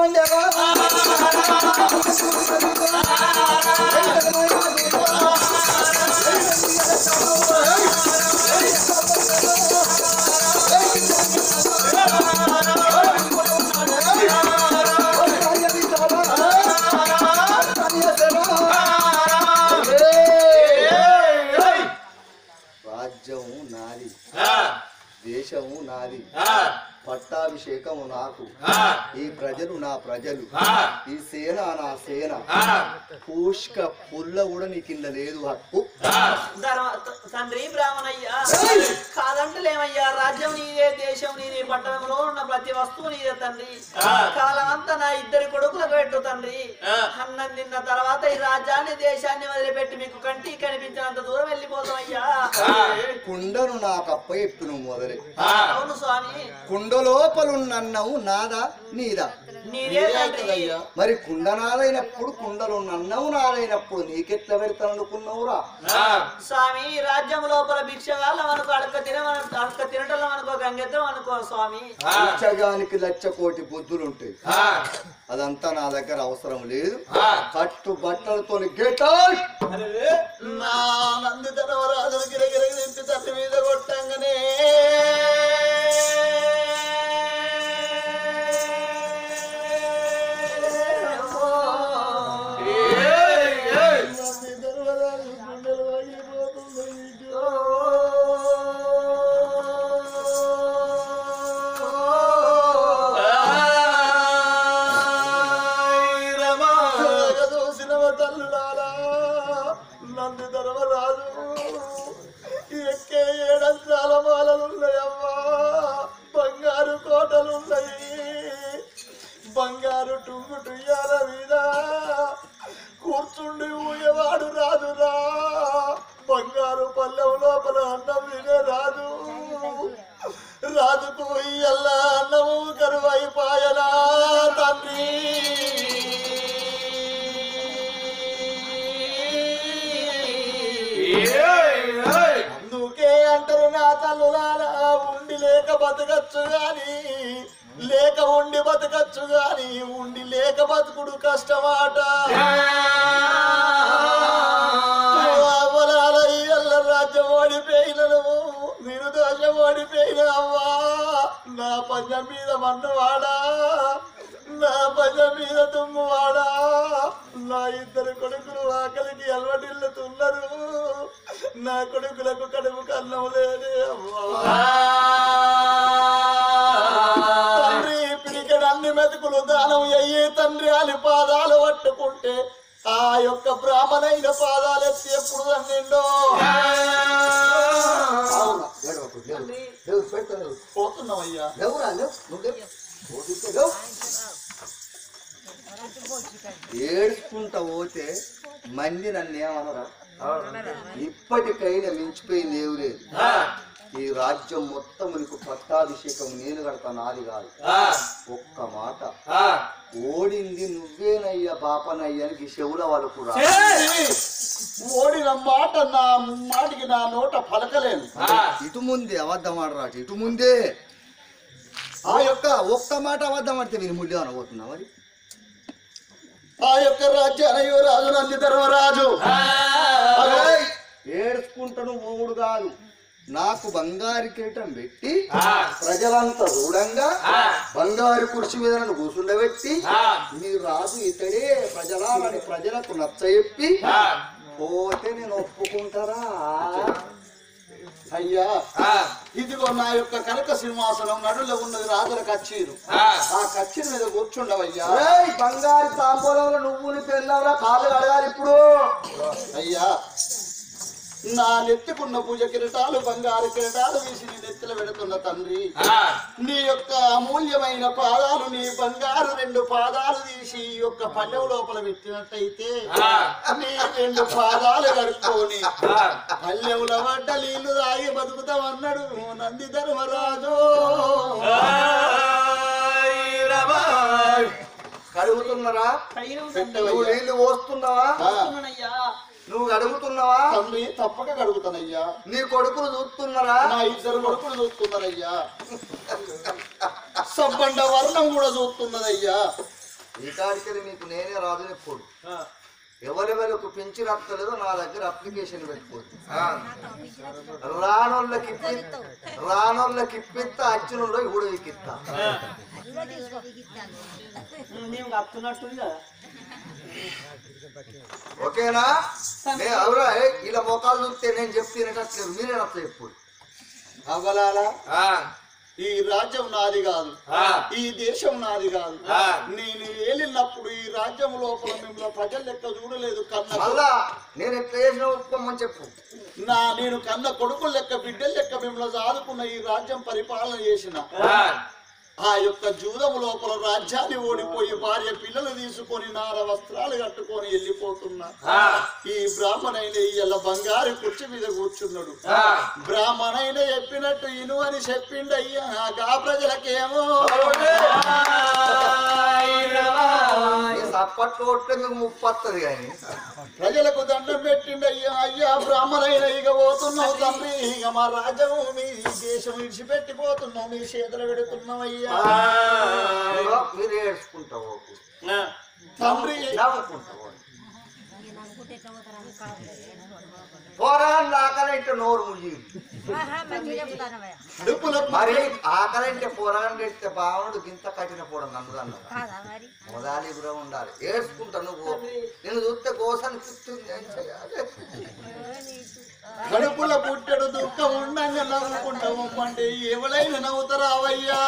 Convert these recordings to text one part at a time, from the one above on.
ఉండేవా రాజ్యము నాది దేశము నాది పట్టాభిషేకము నాకు ఈ ప్రజలు నా ప్రజలు ఈ సేన నా సేన పుష్క పుల్ల కూడా నీ కింద లేదు హక్కు ధర్మ- తండ్రి బ్రాహ్మణయ్యా కాదంటలేమయ్యా రాజ్యం నీదే దేశం నీదే పట్టణంలో ఉన్న ప్రతి వస్తువు నీదే తండ్రి కాలమంతా నా ఇద్దరి కొడుకులకు పెట్టు తండ్రి అన్నం తిన్న తర్వాత ఈ రాజ్యాన్ని దేశాన్ని వదిలిపెట్టి మీకు కంటి కనిపించినంత దూరం వెళ్ళిపోతామయ్యా కుండను నాకు అప్ప ఎప్పుడు మొదలే అవును స్వామి కుండ లోపలున్నన్నవు నాదా నీదా నీదే తండ్రి మరి కుండ నాదైనప్పుడు కుండలో అన్నవు నాదైనప్పుడు నీకెట్లా పెడతాననుకున్నావురా స్వామి రాజ్యం లోపల భిక్షగాళ్ళం అనుకో అడక తినమను అడక తినటం అనుకో గంగెత్తం అనుకో స్వామి లక్షగానికి లక్ష కోటి బుద్ధులుంటాయి అదంతా నా దగ్గర అవసరం లేదు కట్టు బట్టలతో గెట్ నా నంది ధర్మరాజును గిరగిర దింపి తల్లి మీద కొట్టంగానే నంది ధర్మరాజు గుండెలు పగిలిపోతుంది చూసిన తల్లులారా నంది ధర్మరాజు ఎక్కే ఏడంత్రాల మాలలున్నాయమ్మా బంగారు కోటలున్నాయి బంగారు టుంగు టుయ్యాల మీద కూర్చుండి ఊయవాడు రాదురా బంగారు పల్లెం లోపల అన్నం తినే రాదు రాజుకు ఇయ్యల్ల అన్నము కరువైపాయనా తండ్రి అందుకే అంటారు నా తల్లులారా ఉండి లేక బతకచ్చు గాని లేక ఉండి బతకచ్చు గాని ఉండి లేక బతుకుడు కష్టమాట అవరాల ఇయ్యల్ల రాజ్యం ఓడిపోయినను నేను దోషం ఓడిపోయిన అవ్వా నా పంజం మీద మన్నువాడా నా పంజం మీద తుమ్మువాడా నా ఇద్దరు కొడుకులు ఆకలికి అలవాటిల్లుతున్నారు నా కొడుకులకు కడుపు కన్నం లేదే అవ్వా తండ్రి పిడికెడు అన్ని మెతుకులు దానం అయ్యి తండ్రి అని పాదాలు పట్టుకుంటే ఆ యొక్క బ్రాహ్మణైన పాదాలు ఎత్తి ఎప్పుడు అన్నిండో అవునా లేడు, లేడు. లేవు, పెడతాను. పోతున్నామయ్యా లేవురా, లేవు. నువ్వు లేవు. పోతుంటే లేవు. ఏడ్చుకుంటా పోతే మంది నన్ను ఏమనరా ఇప్పటికైనా మించిపోయింది ఏమి లేదు ఈ రాజ్యం మొత్తం నీకు పట్టాభిషేకం నేను కడతా నాది కాదు ఒక్క మాట ఓడింది నువ్వేనయ్యా బాపనయ్యా అని చెవుల వాళ్ళకు రా ఓడిన మాట నా మాటికి నా నోట పలకలేను ఇటు ముందే అబద్ధం ఆడరా ఇటు ముందే ఆ యొక్క ఒక్క మాట అబద్ధం ఆడితే మీరు ముడ్డి అనబోతున్నా మరి ఆ యొక్క రాజ్యానయ్యో రాజు నంది ధర్మరాజు అరేయ్, ఏడ్చుకుంటాను మూడు కాదు నాకు బంగారు కిరీటం పెట్టి ప్రజలంతా చూడంగా బంగారు కుర్చీ మీద నన్ను కూర్చుండబెట్టి మీ రాజు ఇతడే ప్రజలాలని ప్రజలకు నచ్చజెప్పి పోతే నేను ఒప్పుకుంటారా అయ్యా ఇదిగో నా యొక్క కనక సింహాసనం నడులో ఉన్నది రాజుల కచ్చీరు ఆ కచ్చీరు మీద కూర్చుండవయ్యా అరేయ్, బంగారు తాంబూలంలో నువ్వులు తెల్లవరా కాళ్ళు అడగాలి ఇప్పుడు అయ్యా నా నెత్తికున్న పూజ కిరీటాలు బంగారు కిరీటాలు వేసి నీ నెత్తిలో పెడుతున్న తండ్రి నీ యొక్క అమూల్యమైన పాదాలు నీ బంగారు రెండు పాదాలు తీసి ఈ యొక్క పల్లెం లోపల పెట్టినట్టయితే నీ రెండు పాదాలు కడుక్కొని పల్లెముల పడ్డ నీళ్లు తాగి బతుకుతామన్నాడు నంది ధర్మరాజు కడుగుతున్నారా కడిగిన నువ్వు పెట్టవయ్యా. నీళ్లు పోస్తున్నావా ఆ, తండ్రి నువ్వు అడుగుతున్నావా తండ్రి తప్పక కడుగుతానయ్యా నీ కొడుకులు చూస్తున్నారా నా ఇద్దరు కొడుకులు చూస్తున్నారయ్యా సబ్బండ వర్ణం కూడా చూస్తున్నదయ్యా ఈ కాడికి మీకు నేనే రాదు ఎప్పుడు ఎవరెవరికి పింఛన్ వస్తలేదో నా దగ్గర అప్లికేషన్ పెట్టుకోండి రానోళ్ళకి ఇప్పి రానోళ్ళకి ఇప్పిస్తా అచ్చినోళ్ళు ఇప్పుడు ఇక్కిస్తా నీవు కత్తున్నట్టుంది కదా ఓకేనా నే అవురా ఏ, ఇలా మొఖాలు చూస్తే నేను చెప్తేనేటట్లేదు మీరే నచ్చ ఎప్పుడు అవలాలా ఆ, ఈ రాజ్యం నాది కాదు ఆ. ఈ దేశం నాది కాదు ఆ. నేను ఏలినప్పుడు ఈ రాజ్యం లోపల మిమ్మల్ని ప్రజల లెక్క చూడలేదు కన్న మళ్ళా నేను ఎట్లా చేసిన ఒప్పుకోమని చెప్పు నా నేను కన్న కొడుకుల లెక్క బిడ్డల లెక్క మిమ్మల్ని సాదుకున్న ఈ రాజ్యం పరిపాలన చేసిన ఆ, ఆ యొక్క జూదం లోపల రాజ్యాన్ని ఓడిపోయి భార్య పిల్లలు తీసుకొని నార వస్త్రాలు కట్టుకొని వెళ్ళిపోతున్నా ఆ, ఈ బ్రాహ్మణైన ఇలా బంగారు కుర్చీ మీద కూర్చున్నాడు ఆ. బ్రాహ్మణైన చెప్పినట్టు ఇను అని చెప్పిండయ్యా గా ప్రజలకేమో ఈ సప్పట్లు కొట్టేందుకు ముప్పు వస్తుంది కానీ ప్రజలకు దండం పెట్టిండయ్యా అయ్యా బ్రాహ్మణైన ఇక పోతున్నావు తండ్రి ఇక మా రాజ్యం మీ దేశం విడిచిపెట్టిపోతున్నాం మీ చేతులు పెడుతున్నాం అయ్యా ఇదిగో మీరు ఏడ్చుకుంటావు తండ్రి నవ్వుకుంటావు పోరా ఆకలి అంటే నోరు ముయ్యి కడుపులో మరి ఆకలి అంటే పోరాని ఎడితే బాగుండు గింత కట్టిన పోవడం నన్ను మొదలి కూడా ఉండాలి ఏడ్చుకుంటా నువ్వు నేను చూస్తే గోసాన్ని పుట్టింది ఏం చేయాలి కడుపుల పుట్టెడు దుఃఖం ఉండంగా నవ్వుకుంటాము అంటే ఎవరైనా నవ్వుతారా అవయ్యా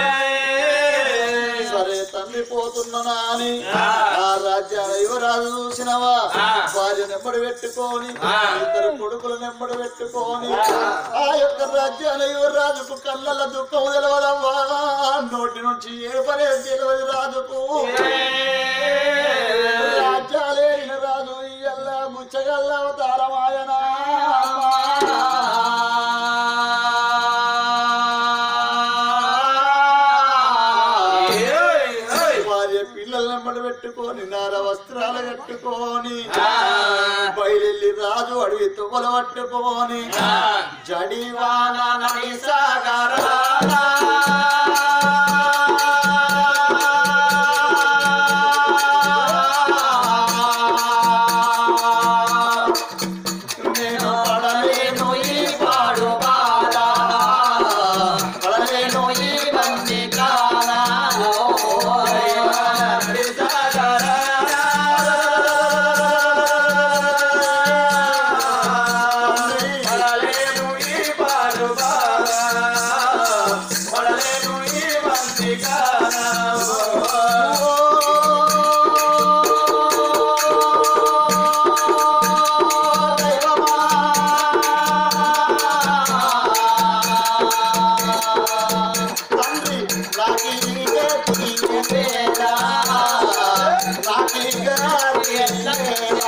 సరే తండ్రి పోతున్నానా అని ఆ రాజ్యాల యువరాజు చూసినవా భార్య నెంబడి పెట్టుకొని ఇద్దరు కొడుకులు నెంబడి పెట్టుకొని ఆ యొక్క రాజ్యాల యువరాజుకు కళ్ళల దుఃఖం తెలవదవ్వా నోటి నుంచి ఏ పనే తెలియదు రాజుకు రాజ్యాలేన రాజు ఇయ్యల్ల ముచ్చగల్ల అవతారమాయనా భార్య పిల్లల నెంబడి పెట్టుకొని నార వస్త్రాలు కట్టుకొని బయలెల్లి రాజు అడవి తుమ్మలు పట్టుకొని జడివాన నడి నేను పడలేను ఈ పాడు బాధ పడలేను ఈ బంది కాలాలో తండ్రి రాకి నీకే పుట్టిన వేళ రాకి గారి ఎల్లవేళ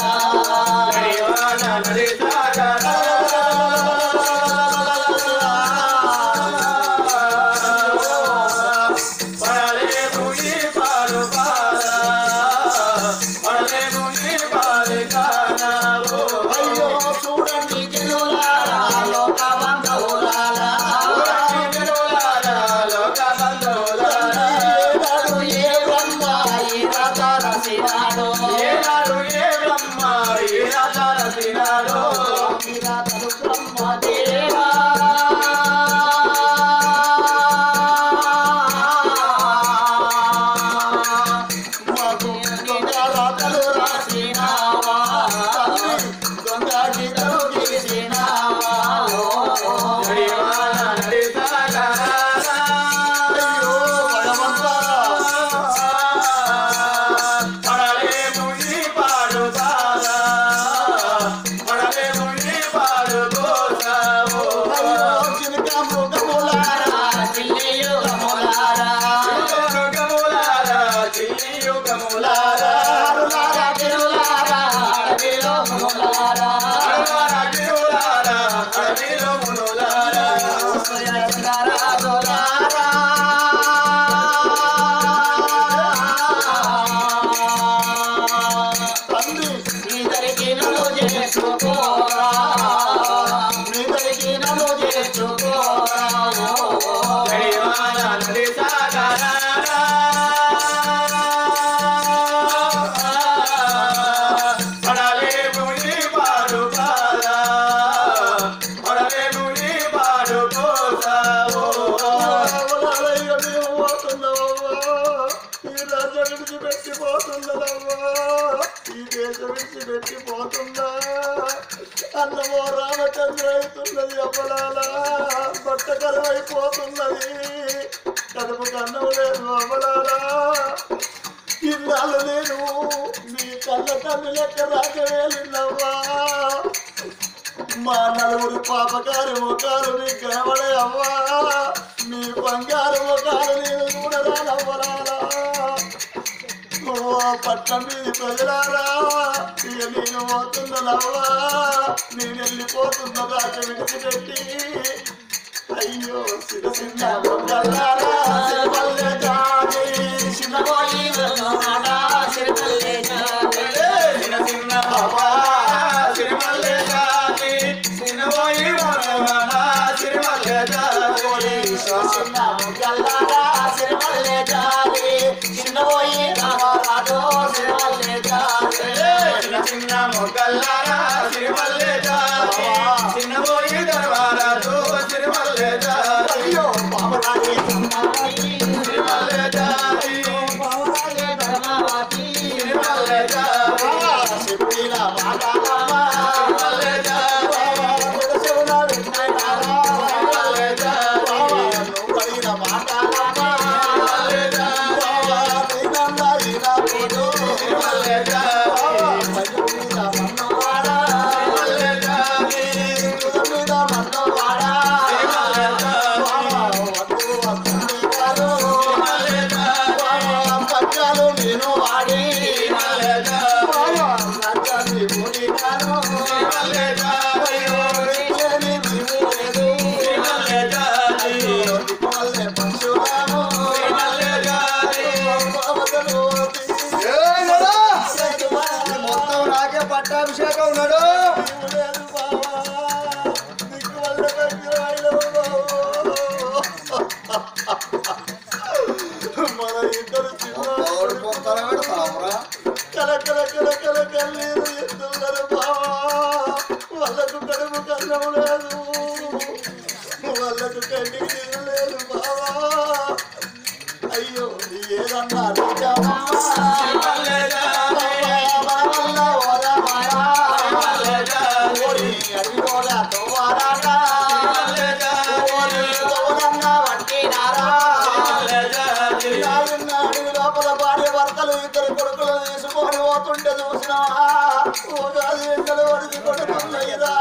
అయ్యో చూడండి జనులారా లోకబంధువులారా ఏనాడు ఏ బ్రహ్మ ఈ రథ రసినాడో ఈ రథలు బ్రహ్మదేవా మాకు దొంగ రాతలు రాసినావా దొంగ గీతలు గీసినావా అయ్యో భగవంతా అయ్యో చిలుక మృగములారా చిల్లి యుగములారా అరులారా తిరులారా అడవిలో ములారా రాజులారా తండ్రి ఇద్దరికి నన్ను చేసుకోరా ఇద్దరికి నన్ను చేసుకోరా సాగరా విడిచిపెట్టి పోతుందా అన్నమో రామచంద్ర అవుతున్నది అమ్మలాలా బట్ట కరువైపోతున్నది కడుపు కన్నం లేదు అమ్మలాలా ఇన్నాళ్ళు నేను మీ కళ్ళ తల్లి లెక్క రాజవేలినవ్వా మా నలుగురు పాపకారు ముఖాలు నీకు కనబడే అవ్వా మీ బంగారు ముఖాలు నేను చూడరానవ్వరాలా ఓ పట్నం మీది ప్రజలారా ఇక నేను పోతున్నదవ్వా నేను వెళ్ళిపోతున్న దాకా విడిచిపెట్టి అయ్యో చిన్న చిన్న మొగ్గలారా, సిరిమల్లె జాతి, చిన్నబోయి వెన్నోడా, సిరిమల్లె జాతి. చిన్న చిన్న బాబా సిరిమల్లె జాతి చిన్నబోయి మనవన సిరిమల్లె జాతి చిన్న మొగ్గలారా, సిరిమల్లె జాతి, చిన్నబోయి వెన్నోడా, సిరిమల్లె జాతి. చిన్న చిన్న మొగ్గల్లారా సిరిమల్లె జాతి చిన్నబోయి దర్బారాలు సిరిమల్లె జాతి అయ్యో పాపరాణి అమ్మాయి, సిరిమల్లె జాతి పాపరాణి ధర్మవతి, సిరిమల్లె జాతి చెప్పిన మాటలమ్మా, సిరిమల్లె జాతి చెవున విన్నారా? సిరిమల్లె జాతి నువ్వైన మాటలమ్మా, సిరిమల్లె జాతి నీకన్నా ఈనాడు సిరిమల్లె జాతి మీద మన్నవాడా, సిరిమల్లె జాతి మీద మన్నవాడా, సిరిమల్లె జాతి వద్దు వద్దు కాదు, సిరిమల్లె జాతి పద్యాలు నేను వాడి సిరిమల్లె జాతి రాజ్యాన్ని పోయినాను సిరిమల్లె జాతి ఏమి వినలేదు సిరిమల్లె జాతి వాళ్ళే పశువులను సిరిమల్లె జాతి బావతలు ఏయ్ నడా! ఈ మొత్తం నాకే పట్టాభిషేకం ఉన్నాడు తీయలేదు బావా. నీకు వల్ల కట్టిరాయలు బావా. మన ఇద్దరు ఒక్కోడు చిన్న పొక్కన పెడతావురా కల కల కల కల కన్నీరు ఎత్తున్నారు బావా వాళ్ళకు కడుపు కన్నం లేదు వాళ్ళకు కంటికి నీరు లేదు బావా అయ్యో ఏదన్నా నిజమా? సిరిమల్లె జాతి మన వల్ల ఓదమాయా. సిరిమల్లె జాతి ఓరి అడిగోల తోవారాట. సిరిమల్లె జాతి ఓరి తోడంగా వట్టినారా. సిరిమల్లె జాతి నాయన అడవి లోపల భార్య భర్తలు ఇద్దరు కొడుకులు తీసుకొని పోతుంటే చూసినా ఉగాది ఎండలు వడిచి కొడుతున్నాయిరా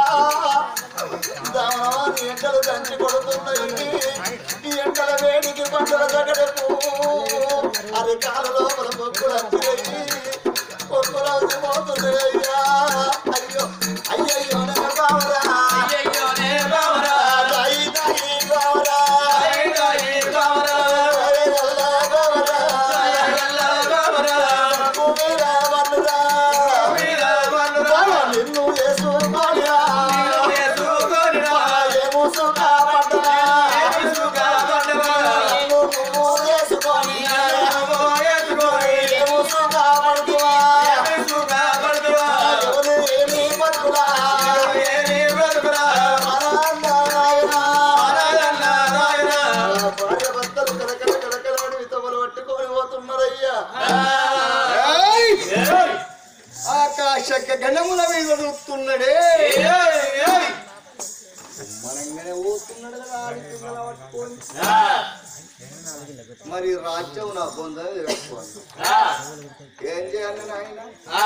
దాని ఎండలు దంచి కొడుతున్నాయి ఈ ఎండల వేడికి పంటల జగడకు అది కాల లోపల పొక్కులు వచ్చినాయి పొక్కులు వచ్చిపోతున్నాయి అయ్యా అయ్యో అయ్యయ్యో నేను బావరా అయ్యయ్యోనే బావరా దాయి దాయి బావరా అయ్యయ్యోనే బావరా అయ్యయ్యల్లా బావరా అయ్యయ్యల్లా బావరా భూమిరా వన్నురా మీరా వన్నురా నిన్ను వేసుకోనిరా నీలో ఎత్తుకోనిరా ఏముసు కాపడ్డా ఏసుగా పడ్డవా నిన్ను నువ్వు వేసుకొని నీలో ఎత్తుకోని ఏముసు కాపడుతువా ఏసుగా పడ్డవా ఎవరు ఏమి పట్టులా ఏని బ్రతుకురా నారాయణ ఆరాధన రాయనా భార్య భర్తలు కలకల కలకలని వితవలు పట్టుకొని పోతున్నారయ్యా ఏయ్! ఏయ్ ఆకాశ గణముల మీద చూస్తున్నాడే ఏయ్ ఏయ్ మనంగానే పోతున్నాడు కదా ఆడి పిల్లల పట్టుకొని ఆ మరి రాజ్యం నా పొందని తెలుసుకోండి ఆ ఏం చేయాలి నాయన ఆ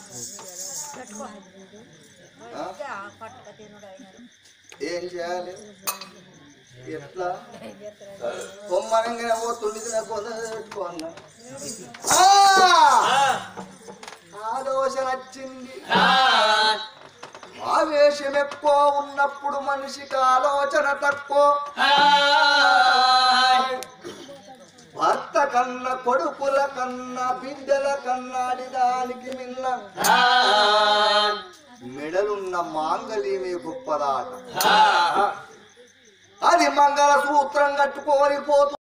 ఏం చేయాలి ఎట్లా బొమ్మనంగానే పోతుండేది నా పొందని పెట్టుకోన్నా ఆలోచన వచ్చింది ఆ ఆవేశం ఎక్కువ ఉన్నప్పుడు మనిషికి ఆలోచన తక్కువ భర్త కన్నా కొడుకుల కన్నా బిడ్డల కన్నాడి దానికి మిన్న మెడలున్న మాంగళ్యమే గొప్పదాట అది మంగళ సూత్రం కట్టుకొని పోతు